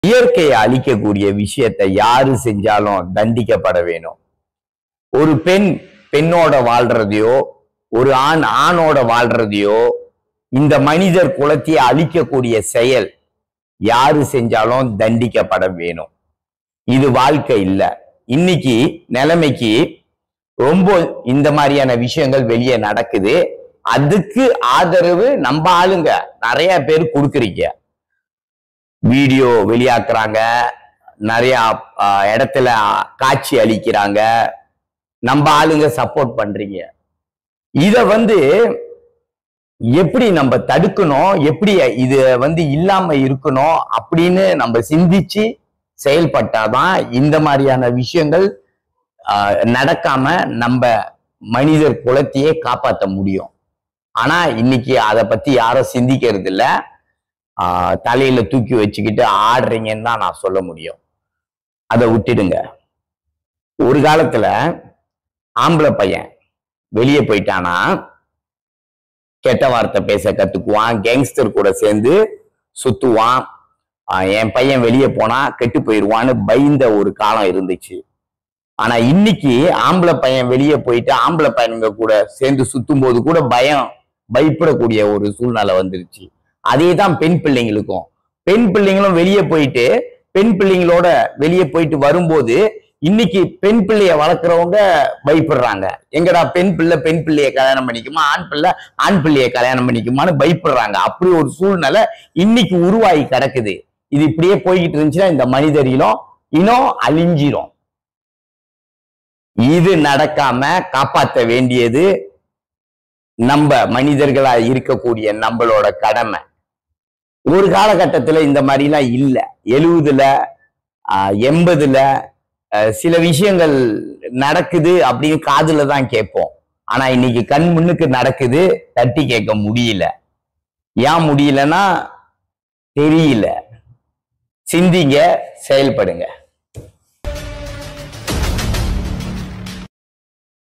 இயற்கையை அழிக்கக்கூடிய விஷயத்தை யாரு செஞ்சாலும் தண்டிக்கப்பட வேணும் ஒரு பெண் பெண்ணோட வாழ்றதையோ ஒரு ஆண் ஆணோட வாழ்றதையோ இந்த மனிதர் குலத்தையே அழிக்கக்கூடிய செயல் யாரு செஞ்சாலும் தண்டிக்கப்பட வேணும் இது வாழ்க்கை இல்ல இன்னைக்கு நிலைமைக்கு ரொம்ப இந்த மாதிரியான விஷயங்கள் வெளியே நடக்குது அதுக்கு ஆதரவு நம்ம ஆளுங்க நிறைய பேர் கொடுக்குறீங்க வீடியோ வெளியாக்குறாங்க நிறைய ஆஹ், இடத்துல காட்சி அளிக்கிறாங்க நம்ம ஆளுங்க சப்போர்ட் பண்றீங்க இத வந்து எப்படி நம்ம தடுக்கணும் எப்படி இது வந்து இல்லாம இருக்கணும் அப்படின்னு நம்ம சிந்திச்சு செயல்பட்டாதான் இந்த மாதிரியான விஷயங்கள் ஆஹ், நடக்காம நம்ம மனிதர் குலத்தையே காப்பாற்ற முடியும் ஆனா இன்னைக்கு அதை பத்தி யாரும் சிந்திக்கிறது இல்ல ஆஹ், தலையில தூக்கி வச்சுக்கிட்டு ஆடுறீங்கன்னு தான் நான் சொல்ல முடியும் அதை விட்டுடுங்க ஒரு காலத்துல ஆம்பளை பையன் வெளியே போயிட்டானா கெட்ட வார்த்தை பேச கத்துக்குவான் கேங்ஸ்டர் கூட சேர்ந்து சுத்துவான் ஆஹ் என் பையன் வெளியே போனா கெட்டு போயிடுவான்னு பயந்த ஒரு காலம் இருந்துச்சு ஆனா இன்னைக்கு ஆம்பளை பையன் வெளியே போயிட்டு ஆம்பளை பையனுங்க கூட சேர்ந்து சுத்தும் போது கூட பயம் பயப்படக்கூடிய ஒரு சூழ்நிலை வந்துருச்சு அதே தான் பெண் பிள்ளைங்களுக்கும் பெண் பிள்ளைங்களும் வெளியே போயிட்டு பெண் பிள்ளைங்களோட வெளியே போயிட்டு வரும்போது இன்னைக்கு பெண் பிள்ளைய வளர்க்குறவங்க பயப்படுறாங்க எங்கடா பெண் பிள்ளை பெண் பிள்ளைய கல்யாணம் பண்ணிக்குமா ஆண் பிள்ளை ஆண் பிள்ளைய கல்யாணம் பண்ணிக்குமான்னு பயப்படுறாங்க அப்படி ஒரு சூழ்நிலை இன்னைக்கு உருவாகி கிடக்குது இது இப்படியே போய்கிட்டு இருந்துச்சுன்னா இந்த மனிதர் இனம் இனம் அழிஞ்சிரும் இது நடக்காம காப்பாற்ற வேண்டியது நம்ம மனிதர்களா இருக்கக்கூடிய நம்மளோட கடமை ஒரு காலகட்டத்துல இந்த மாதிரிலாம் இல்ல எழுவதுல எண்பதுல சில விஷயங்கள் நடக்குது அப்படின்னு காதுல தான் கேட்போம் ஆனா இன்னைக்கு கண் முன்னுக்கு நடக்குது தட்டி கேட்க முடியல ஏன் முடியலன்னா தெரியல சிந்திங்க செயல்படுங்க